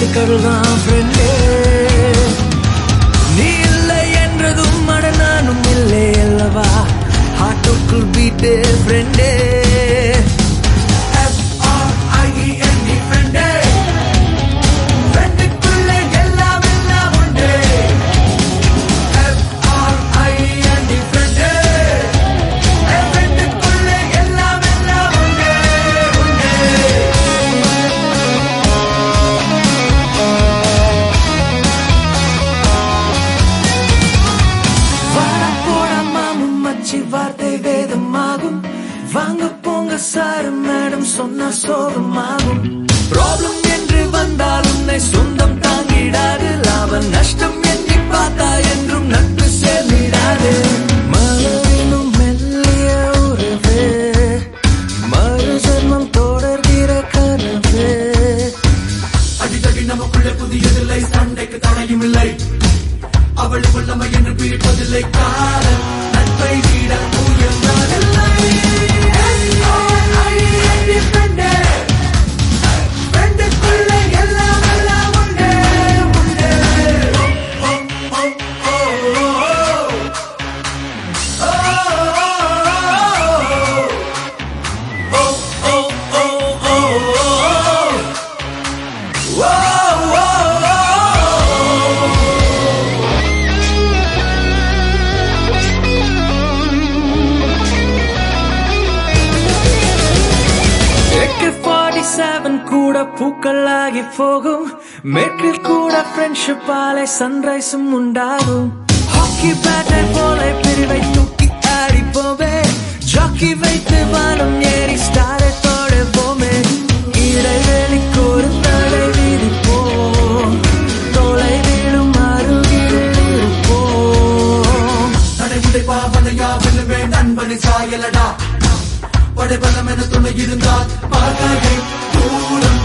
கடல்தான் ஃப்ரெண்டே நீ இல்லை என்றதும் அட நானும் இல்லை அல்லவா ஹார்ட்டுக்குள் பீட்டு ஃப்ரெண்டே ஃப்ரெண்டுக்குள்ளே எல்லாம் எல்லாம் உண்டு F-R-I-N-D ஃப்ரெண்டே ஃப்ரெண்டுக்குள்ளே எல்லாம் எல்லாம் உண்டு உண்டு வாரம் போடா மாமும் மச்சி வார்த்தை வேதமாகும் வாங்க போங்க சாரு மேடம் சொன்ன சோகமாகும் ப்ராப்ளம் என்று வந்தால் உன்னை சொந்தம் தாங்கிடாது லாபம் நஷ்டம் எண்ணி பார்த்தா என்றும் நட்பு சேர்ந்திடாது மலரினும் மெல்லிய உறவு மறு ஜென்மம் தொடர்கிற கனவு அடிக்கடி நமக்குள்ளே புதியதில்லை சண்டைக்கு தடையும் இல்லை அவள் உள்ளமை என்று பிரிப்பதில்லை காதல் நட்பை விட உயர்ந்ததில்லை ஃப்ரெண்டுக்குள்ளே எல்லாம் எல்லாம் உண்டு உண்டு ஓ, ஓ, ஓ, ஓ, ஓ, ஓ, ஓ, ஓ, ஓ, ஓ, ஓ. செவன் கூட பூக்களாகி போகும் மேற்கில் கூட ஃப்ரெண்ட்ஷிப் ஆலை சன்ரைஸும் உண்டாகும் ஹாக்கி பேட்டை போல பிரிவை தூக்கி ஆடிப்போமே ஜாக்கி வைத்து வானம் ஏறி ஸ்டாரை தொடர்போமே இடைவெளிக்கு ஒரு தடை விதிப்போம் தொலை விழும் அருகில் இருப்போம் நடை உடைப்பா வலையா வெல்லுவே நண்பனை சாயலடா படைபலம் என துணை இருந்தால் பகையை தூரம்